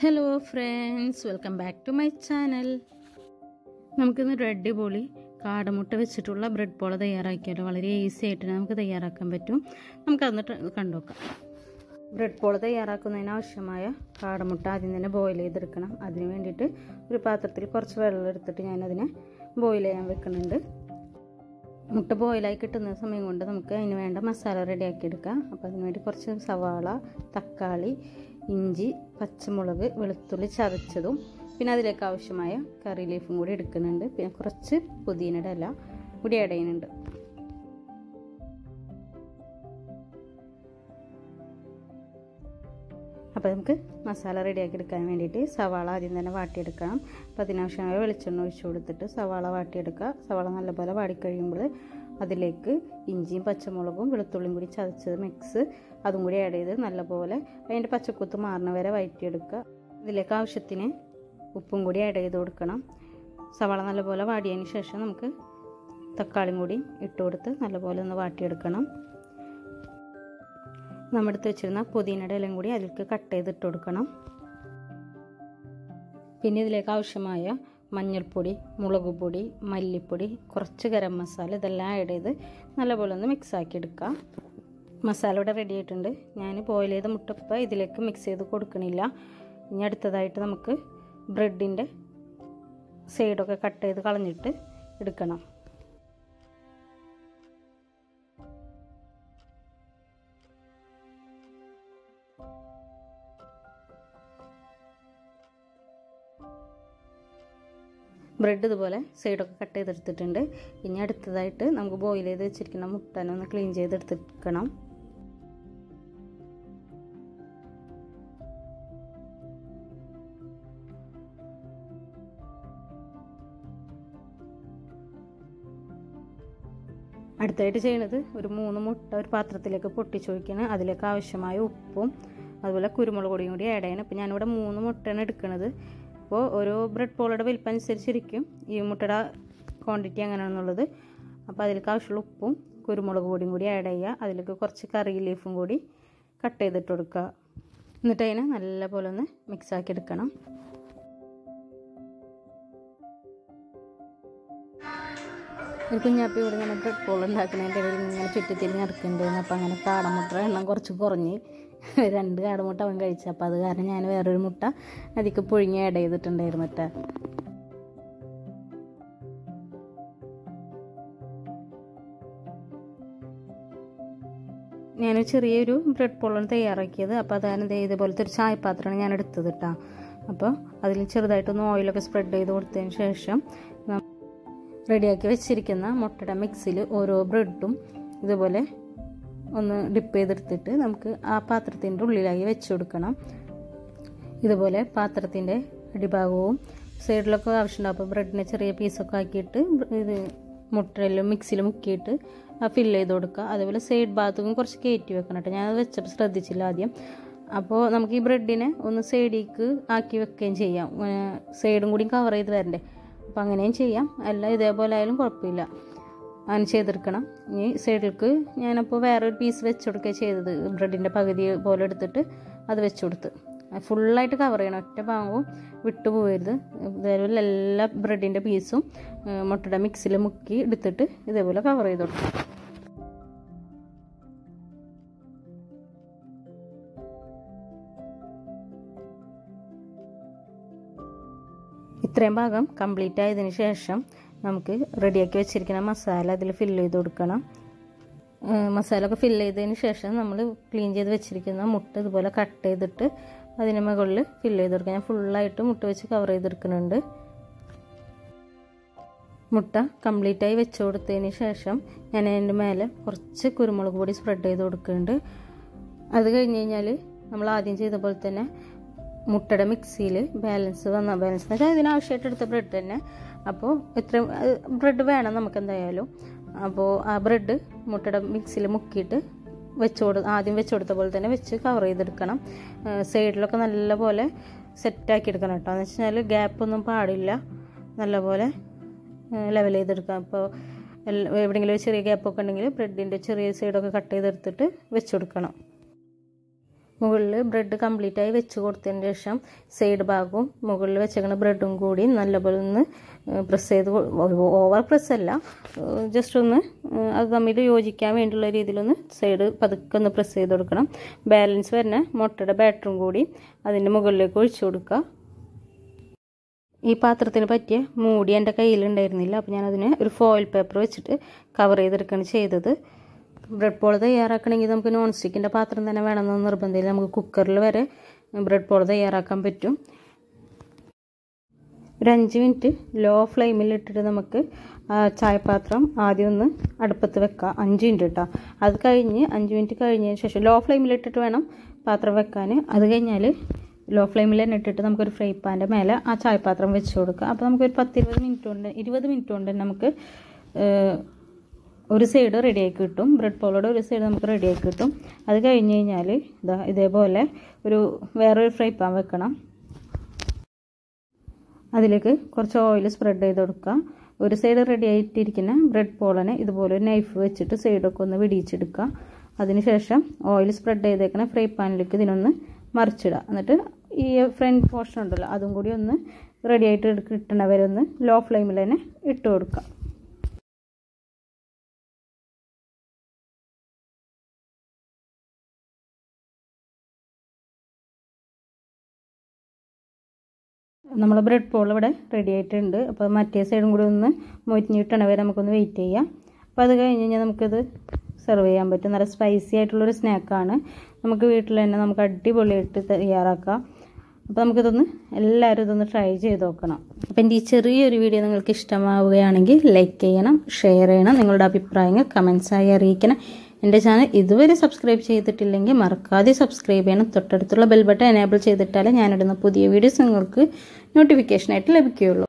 hello friends welcome back to my channel നമുക്കിന്ന് ഒരു അടിപൊളി കാടമുട്ട വെച്ചിട്ടുള്ള ബ്രെഡ് പോള തയ്യാറാക്കിയാലോ വളരെ ഈസി ആയിട്ട് നമുക്ക് തയ്യാറാക്കാൻ പറ്റും നമുക്കതൊന്ന് ട്ര- കണ്ടുനോക്കാം ബ്രെഡ് പോള തയ്യാറാക്കുന്നതിന് ആവശ്യമായ കാടമുട്ട ആദ്യം തന്നെ ബോയിൽ ചെയ്തെടുക്കണം അതിന് വേണ്ടിയിട്ട് ഒരു പാത്രത്തിൽ കുറച്ച് വെള്ളം എടുത്തിട്ട് ഞാനതിനെ ബോയിൽ ചെയ്യാൻ വെക്കുന്നുണ്ട് മുട്ട ബോയിലായി കിട്ടുന്ന സമയം കൊണ്ട് നമുക്ക് അതിന് വേണ്ട മസാല റെഡിയാക്കി എടുക്കാം അപ്പോൾ അതിന് വേണ്ടി കുറച്ച് സവാള തക്കാളി ഇഞ്ചി പച്ചമുളക് വെളുത്തുള്ളി ചതച്ചതും പിന്നെ അതിലേക്ക് ആവശ്യമായ കറി ലീഫും കൂടി എടുക്കുന്നുണ്ട് പിന്നെ കുറച്ച് പുതിനയുടെ ഇല കൂടി ആഡ് ചെയ്യുന്നുണ്ട് അപ്പോൾ നമുക്ക് മസാല റെഡിയാക്കി എടുക്കാൻ വേണ്ടിയിട്ട് സവാള ആദ്യം തന്നെ വാട്ടിയെടുക്കണം അപ്പോൾ അതിനാവശ്യമായ വെളിച്ചെണ്ണ ഒഴിച്ചു കൊടുത്തിട്ട് സവാള വാട്ടിയെടുക്കുക സവാള നല്ലപോലെ വാടിക്കഴിയുമ്പോൾ അതിലേക്ക് ഇഞ്ചിയും പച്ചമുളകും വെളുത്തുള്ളിയും കൂടി ചതച്ചത് മിക്സ് അതും കൂടി ആഡ് ചെയ്ത് നല്ലപോലെ അതിൻ്റെ പച്ചക്കുത്ത് മാറുന്ന വരെ വഴറ്റിയെടുക്കുക ഇതിലേക്ക് ആവശ്യത്തിന് ഉപ്പും കൂടി ആഡ് ചെയ്ത് കൊടുക്കണം സവാള നല്ലപോലെ വാടിയതിന് ശേഷം നമുക്ക് തക്കാളിയും കൂടി ഇട്ട് കൊടുത്ത് നല്ലപോലെ ഒന്ന് വാട്ടിയെടുക്കണം നമ്മളെടുത്ത് വെച്ചിരുന്ന പുതിനയുടെ ഇലയും കൂടി അതിലേക്ക് കട്ട് ചെയ്തിട്ട് കൊടുക്കണം പിന്നെ ഇതിലേക്ക് ആവശ്യമായ മഞ്ഞൾപ്പൊടി മുളക് പൊടി മല്ലിപ്പൊടി കുറച്ച് ഗരം മസാല ഇതെല്ലാം ആഡ് ചെയ്ത് നല്ലപോലെ ഒന്ന് മിക്സ് ആക്കി എടുക്കാം മസാല ഇവിടെ റെഡി ആയിട്ടുണ്ട് ഞാൻ ബോയിൽ ചെയ്ത മുട്ടപ്പ ഇതിലേക്ക് മിക്സ് ചെയ്ത് കൊടുക്കണില്ല ഇനി അടുത്തതായിട്ട് നമുക്ക് ബ്രെഡിൻ്റെ സൈഡൊക്കെ കട്ട് ചെയ്ത് കളഞ്ഞിട്ട് എടുക്കണം ബ്രെഡ് ഇതുപോലെ സൈഡൊക്കെ കട്ട് ചെയ്തെടുത്തിട്ടുണ്ട് ഇനി അടുത്തതായിട്ട് നമുക്ക് ബോയിൽ ചെയ്ത് വെച്ചിരിക്കുന്ന മുട്ടനെ ഒന്ന് ക്ലീൻ ചെയ്തെടുത്തിരിക്കണം അടുത്തായിട്ട് ചെയ്യുന്നത് ഒരു മൂന്ന് മുട്ട ഒരു പാത്രത്തിലേക്ക് പൊട്ടിച്ചൊഴിക്കണം അതിലേക്ക് ആവശ്യമായ ഉപ്പും അതുപോലെ കുരുമുളക് പൊടിയും കൂടി ആഡ് ചെയ്യണം അപ്പോൾ ഞാനിവിടെ മൂന്ന് മുട്ടയാണ് എടുക്കുന്നത് അപ്പോൾ ഓരോ ബ്രെഡ് പോളയുടെ വലിപ്പം അനുസരിച്ചിരിക്കും ഈ മുട്ടയുടെ ക്വാണ്ടിറ്റി എങ്ങനെയാണെന്നുള്ളത് അപ്പോൾ അതിലേക്ക് ആവശ്യമുള്ള ഉപ്പും കുരുമുളക് പൊടിയും കൂടി ആഡ് ചെയ്യുക അതിലേക്ക് കുറച്ച് കറി ലീഫും കൂടി കട്ട് ചെയ്തിട്ട് കൊടുക്കുക എന്നിട്ട് അതിനെ നല്ലപോലെ ഒന്ന് മിക്സ് ആക്കി എടുക്കണം ഒരു കുഞ്ഞാപ്പി ഇവിടെ ഇങ്ങനെ ബ്രെഡ് പോൾ ഉണ്ടാക്കുന്നതിൻ്റെ ഇടയിൽ ഇങ്ങനെ ചുറ്റിത്തിരിഞ്ഞ് നടക്കുന്നുണ്ടായിരുന്നു അപ്പോൾ അങ്ങനെ കാടമുട്ട എണ്ണം കുറച്ച് കുറഞ്ഞ് രണ്ട് കാടമുട്ട അവൻ കഴിച്ചു അപ്പോൾ അത് കാരണം ഞാൻ വേറൊരു മുട്ട അതിക്ക് പുഴുങ്ങി ആഡ് ചെയ്തിട്ടുണ്ടായിരുന്നു കേട്ടോ ഞാൻ ചെറിയൊരു ബ്രെഡ് പോളാണ് തയ്യാറാക്കിയത് അപ്പോൾ അതാണ് ദേ ഇതുപോലത്തെ ഒരു ചായപാത്രമാണ് ഞാൻ എടുത്തത് കേട്ടോ അപ്പോൾ അതിൽ ചെറുതായിട്ടൊന്ന് ഓയിലൊക്കെ സ്പ്രെഡ് ചെയ്ത് കൊടുത്തതിന് ശേഷം റെഡിയാക്കി വെച്ചിരിക്കുന്ന മുട്ടയുടെ മിക്സിൽ ഓരോ ബ്രെഡും ഇതുപോലെ ഒന്ന് ഡിപ്പ് ചെയ്തെടുത്തിട്ട് നമുക്ക് ആ പാത്രത്തിൻ്റെ ഉള്ളിലായി വെച്ച് കൊടുക്കണം ഇതുപോലെ പാത്രത്തിൻ്റെ അടിഭാഗവും സൈഡിലൊക്കെ ആവശ്യമുണ്ടാവും അപ്പോൾ ബ്രെഡിനെ ചെറിയ പീസൊക്കെ ആക്കിയിട്ട് ഇത് മുട്ടയെല്ലാം മിക്സിയിൽ മുക്കിയിട്ട് ഫില്ല് ചെയ്ത് കൊടുക്കുക അതേപോലെ സൈഡ് ഭാഗത്തും കുറച്ച് കയറ്റി വെക്കണം കേട്ടോ ഞാനത് വെച്ചപ്പോൾ ശ്രദ്ധിച്ചില്ല ആദ്യം അപ്പോൾ നമുക്ക് ഈ ബ്രെഡിനെ ഒന്ന് സൈഡിലേക്ക് ആക്കി വെക്കുകയും ചെയ്യാം സൈഡും കൂടി കവർ ചെയ്ത് വരണ്ടേ അപ്പോൾ അങ്ങനെയും ചെയ്യാം അല്ല ഇതേപോലെ ആയാലും കുഴപ്പമില്ല അങ്ങനെ ചെയ്തെടുക്കണം ഇനി സൈഡിലേക്ക് ഞാനപ്പോൾ വേറൊരു പീസ് വെച്ച് കൊടുക്കുക ചെയ്തത് ബ്രെഡിൻ്റെ പകുതി പോലെ എടുത്തിട്ട് അത് വെച്ച് കൊടുത്ത് ഫുള്ളായിട്ട് കവർ ചെയ്യണം ഒറ്റ ഭാഗവും വിട്ടു പോകരുത് ഇതേപോലെ എല്ലാ ബ്രെഡിൻ്റെ പീസും മുട്ടയുടെ മിക്സിൽ മുക്കി എടുത്തിട്ട് ഇതേപോലെ കവർ ചെയ്ത് കൊടുക്കും ഇത്രയും ഭാഗം കംപ്ലീറ്റ് ആയതിനു ശേഷം നമുക്ക് റെഡിയാക്കി വെച്ചിരിക്കുന്ന മസാല അതിൽ ഫില്ല് ചെയ്ത് കൊടുക്കണം മസാല ഒക്കെ ഫില്ല് ചെയ്തതിന് ശേഷം നമ്മൾ ക്ലീൻ ചെയ്ത് വെച്ചിരിക്കുന്ന മുട്ട ഇതുപോലെ കട്ട് ചെയ്തിട്ട് അതിന് മുകളിൽ ഫില്ല് ചെയ്ത് കൊടുക്കുക ഞാൻ ഫുള്ളായിട്ട് മുട്ട വെച്ച് കവർ ചെയ്തെടുക്കുന്നുണ്ട് മുട്ട കംപ്ലീറ്റ് ആയി വെച്ച് കൊടുത്തതിന് ശേഷം ഞാൻ അതിൻ്റെ മേലെ കുറച്ച് കുരുമുളക് പൊടി സ്പ്രെഡ് ചെയ്ത് കൊടുക്കുന്നുണ്ട് അത് കഴിഞ്ഞ് കഴിഞ്ഞാൽ നമ്മൾ ആദ്യം ചെയ്ത പോലെ തന്നെ മുട്ടയുടെ മിക്സിയിൽ ബാലൻസ് വന്ന ബാലൻസ് എന്ന് വെച്ചാൽ ഇതിനാവശ്യമായിട്ട് എടുത്ത ബ്രെഡ് തന്നെ അപ്പോൾ ഇത്ര ബ്രെഡ് വേണം നമുക്ക് എന്തായാലും അപ്പോൾ ആ ബ്രെഡ് മുട്ടയുടെ മിക്സിയിൽ മുക്കിയിട്ട് വെച്ച് കൊടു ആദ്യം വെച്ച് കൊടുത്ത പോലെ തന്നെ വെച്ച് കവർ ചെയ്തെടുക്കണം സൈഡിലൊക്കെ നല്ലപോലെ സെറ്റാക്കി എടുക്കണം കേട്ടോ എന്ന് വെച്ചാൽ ഗ്യാപ്പൊന്നും പാടില്ല നല്ലപോലെ ലെവൽ ചെയ്തെടുക്കാം അപ്പോൾ എവിടെയെങ്കിലും ചെറിയ ഗ്യാപ്പൊക്കെ ഉണ്ടെങ്കിൽ ബ്രെഡിൻ്റെ ചെറിയ സൈഡൊക്കെ കട്ട് ചെയ്തെടുത്തിട്ട് വെച്ച് കൊടുക്കണം മുകളിൽ ബ്രെഡ് കംപ്ലീറ്റ് ആയി വെച്ച് കൊടുത്തതിന് ശേഷം സൈഡ് ഭാഗവും മുകളിൽ വെച്ചേക്കുന്ന ബ്രെഡും കൂടി നല്ലപോലെ ഒന്ന് പ്രസ് ചെയ്ത് ഓവർ പ്രസ് അല്ല ജസ്റ്റ് ഒന്ന് അത് തമ്മിൽ യോജിക്കാൻ വേണ്ടിയുള്ള രീതിയിലൊന്ന് സൈഡ് പതുക്കെ ഒന്ന് പ്രസ് ചെയ്ത് കൊടുക്കണം ബാലൻസ് വരുന്ന മുട്ടയുടെ ബാറ്ററും കൂടി അതിൻ്റെ മുകളിലേക്ക് ഒഴിച്ചു കൊടുക്കുക ഈ പാത്രത്തിന് പറ്റിയ മൂടി എൻ്റെ കയ്യിലുണ്ടായിരുന്നില്ല അപ്പോൾ ഞാനതിന് ഒരു ഫോയിൽ പേപ്പർ വെച്ചിട്ട് കവർ ചെയ്തെടുക്കുകയാണ് ചെയ്തത് ബ്രെഡ് പോൾ തയ്യാറാക്കണമെങ്കിൽ നമുക്ക് നോൺ സ്റ്റിക്കിൻ്റെ പാത്രം തന്നെ വേണമെന്ന് നിർബന്ധമില്ല നമുക്ക് കുക്കറിൽ വരെ ബ്രെഡ് പോൾ തയ്യാറാക്കാൻ പറ്റും ഒരു അഞ്ച് മിനിറ്റ് ലോ ഫ്ലെയിമിൽ ഇട്ടിട്ട് നമുക്ക് ചായപാത്രം ആദ്യം ഒന്ന് അടുപ്പത്ത് വെക്കാം അഞ്ച് മിനിറ്റ് കേട്ടോ അത് കഴിഞ്ഞ് അഞ്ച് മിനിറ്റ് കഴിഞ്ഞതിന് ശേഷം ലോ ഫ്ലെയിമിൽ ഇട്ടിട്ട് വേണം പാത്രം വെക്കാൻ അത് കഴിഞ്ഞാൽ ലോ ഫ്ലെയിമിൽ തന്നെ ഇട്ടിട്ട് നമുക്കൊരു ഫ്രൈ പാൻ്റെ മേലെ ആ ചായപാത്രം വെച്ച് കൊടുക്കുക അപ്പോൾ നമുക്കൊരു പത്ത് ഇരുപത് മിനിറ്റ് കൊണ്ട് ഇരുപത് മിനിറ്റ് കൊണ്ട് നമുക്ക് ഒരു സൈഡ് റെഡിയാക്കി കിട്ടും ബ്രെഡ് പോളോടെ ഒരു സൈഡ് നമുക്ക് റെഡിയാക്കി കിട്ടും അത് കഴിഞ്ഞ് കഴിഞ്ഞാൽ ഇതാ ഇതേപോലെ ഒരു വേറൊരു ഫ്രൈ പാൻ വെക്കണം അതിലേക്ക് കുറച്ച് ഓയിൽ സ്പ്രെഡ് ചെയ്ത് കൊടുക്കുക ഒരു സൈഡ് റെഡി ആയിട്ടിരിക്കുന്ന ബ്രെഡ് പോളനെ ഇതുപോലെ ഒരു നൈഫ് വെച്ചിട്ട് സൈഡൊക്കെ ഒന്ന് വിടിയിച്ചെടുക്കുക അതിനുശേഷം ഓയിൽ സ്പ്രെഡ് ചെയ്തേക്കുന്ന ഫ്രൈ പാനിലേക്ക് ഇതിനൊന്ന് മറിച്ചിടുക എന്നിട്ട് ഈ ഫ്രണ്ട് പോർഷൻ ഉണ്ടല്ലോ അതും കൂടി ഒന്ന് റെഡി ആയിട്ട് കിട്ടണ വരെ ഒന്ന് ലോ ഫ്ലെയിമിൽ തന്നെ ഇട്ട് കൊടുക്കുക നമ്മൾ ബ്രെഡ് പോൾ ഇവിടെ റെഡി ആയിട്ടുണ്ട് അപ്പോൾ മറ്റേ സൈഡും കൂടി ഒന്ന് മൊരിഞ്ഞിട്ടണ വരെ നമുക്കൊന്ന് വെയിറ്റ് ചെയ്യാം അപ്പോൾ അത് കഴിഞ്ഞ് കഴിഞ്ഞാൽ നമുക്കിത് സെർവ് ചെയ്യാൻ പറ്റും നല്ല സ്പൈസി ആയിട്ടുള്ളൊരു സ്നാക്കാണ് നമുക്ക് വീട്ടിൽ തന്നെ നമുക്ക് അടിപൊളിയായിട്ട് തയ്യാറാക്കാം അപ്പോൾ നമുക്കിതൊന്ന് എല്ലാവരും ഇതൊന്ന് ട്രൈ ചെയ്ത് നോക്കണം അപ്പോൾ എൻ്റെ ഈ ചെറിയൊരു വീഡിയോ നിങ്ങൾക്ക് ഇഷ്ടമാവുകയാണെങ്കിൽ ലൈക്ക് ചെയ്യണം ഷെയർ ചെയ്യണം നിങ്ങളുടെ അഭിപ്രായങ്ങൾ കമൻസായി അറിയിക്കണം എൻ്റെ ചാനൽ ഇതുവരെ സബ്സ്ക്രൈബ് ചെയ്തിട്ടില്ലെങ്കിൽ മറക്കാതെ സബ്സ്ക്രൈബ് ചെയ്യണം തൊട്ടടുത്തുള്ള ബെൽ ബട്ടൺ എനേബിൾ ചെയ്തിട്ടാലേ ഞാനിടുന്ന പുതിയ വീഡിയോസ് നിങ്ങൾക്ക് നോട്ടിഫിക്കേഷനായിട്ട് ലഭിക്കുകയുള്ളൂ